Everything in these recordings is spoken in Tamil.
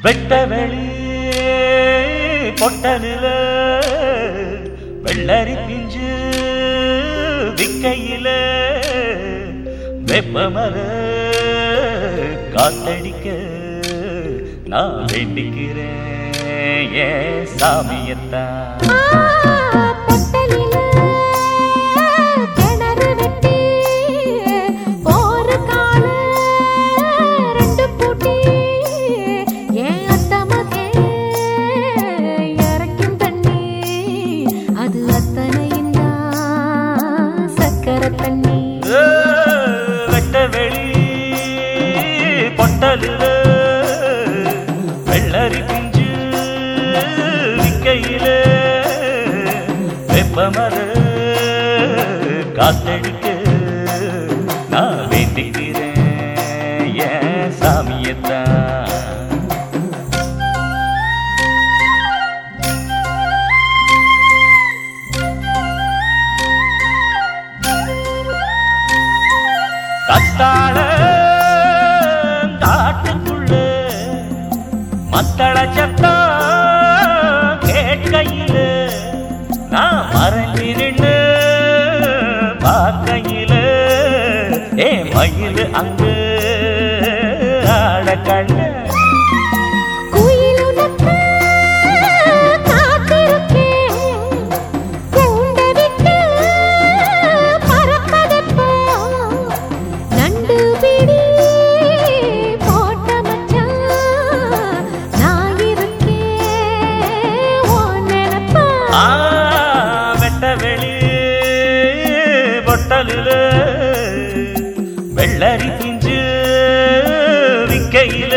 வெட்ட வெளி பொட்டலில வெள்ளரி பிஞ்சு விக்கையில வெப்பமர காத்தடிக்க நான் வேண்டிக்கிறேன் ஏன் சாமியத்தான் பொட்டலில கிணறு வெட்டி ஒரு கால ரெண்டு பூட்டி ஏன் அத்தமகே இறக்கும் தண்ணி அது அத்தனையும் தான் சக்கரை தண்ணி ஏ, வெட்ட வெளி பொட்டலில வெள்ளரி பிஞ்சு விக்கையில வெப்பமர காத்தடிக்க நான் வேண்டிக்கிறேன் ஏன் சாமியத்தான் கத்தாழ காட்டுக்குள்ள மத்தள சத்தம் கேட்கையில நான் மறைஞ்சி நின்று பார்க்கையில ஏ மயில் அங்கு ஆட கண்ண குயில் உனக்கு காத்திருக்கேன் கூண்டை விட்டு பறப்பதெப்போ நண்டு பிடி போட்ட மச்சான் நான் இருக்கேன் உன் நினைப்பா ஆ வெட்ட வெளி பொட்டலில வெள்ளரி பிஞ்சு விக்கையில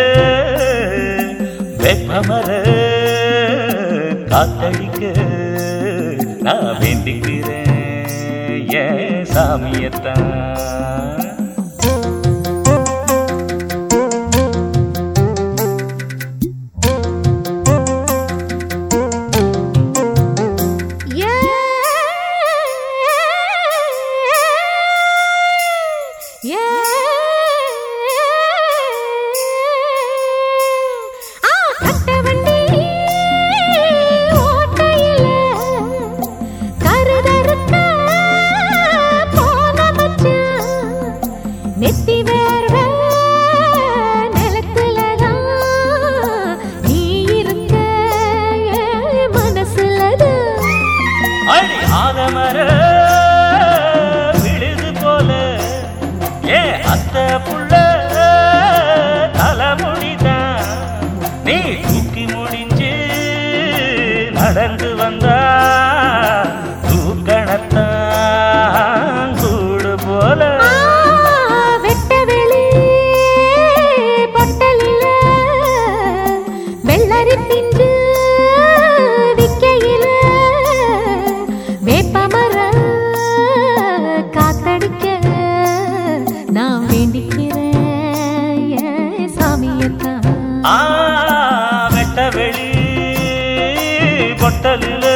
வெப்பமர காத்தடிக்க நான் வேண்டிக்கிறேன் ஏன் சாமியத்தான் ஏ ஏ ஆ கட்ட வண்டி ஓட்டையில கருதறுக்க போன மச்சான் நெத்தி வேர்வ நிலத்துலதான் நீ இருக்க என் மனசுலதான் அடி ஆதமர விழுது போல ஏ அத்த புள்ள தலைமுடிதான் நீ தூக்கி முடிஞ்சு நடந்து வந்தா தூக்கணத்தான் கூடு போல ஆ, வெட்ட வெளி பொட்டலில வெள்ளரி பிஞ்சு விக்கையில வேப்பமர காத்தடிக்க நான் வேண்டிக்கிறேன் என் சாமியத்தான் ஆ வெட்ட வெளி பொட்டலில